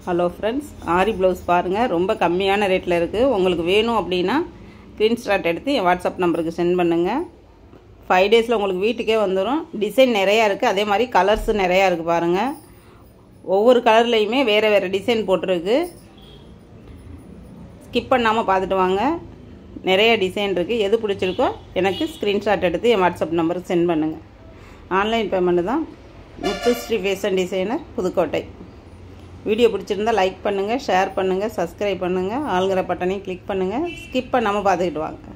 hello friends ஆரி blouse பாருங்கள் ரொம்ப கம்மியான ரேட்டில் இருக்குது உங்களுக்கு வேணும் அப்படின்னா ஸ்க்ரீன்ஷாட் எடுத்து என் வாட்ஸ்அப் நம்பருக்கு சென்ட் பண்ணுங்கள் ஃபைவ் டேஸில் உங்களுக்கு வீட்டுக்கே வந்துடும் டிசைன் நிறையா இருக்குது அதே மாதிரி கலர்ஸ் நிறையா இருக்குது பாருங்கள் ஒவ்வொரு கலர்லேயுமே வேறு வேறு டிசைன் போட்டிருக்கு ஸ்கிப் பண்ணாமல் பார்த்துட்டு வாங்க நிறைய டிசைன் இருக்குது எது பிடிச்சிருக்கோ எனக்கு ஸ்க்ரீன்ஷாட் எடுத்து என் வாட்ஸ்அப் நம்பருக்கு சென்ட் பண்ணுங்கள் ஆன்லைன் பேமெண்ட்டு தான் Muthu Sri fashion designer Pudukkottai video பிடிச்சிருந்தா லைக் பண்ணுங்கள் ஷேர் பண்ணுங்கள் சப்ஸ்கிரைப் பண்ணுங்கள் ஆளுங்கிற பட்டனையும் கிளிக் பண்ணுங்கள் ஸ்கிப் பண்ணாமல் பார்த்துக்கிட்டு வாங்க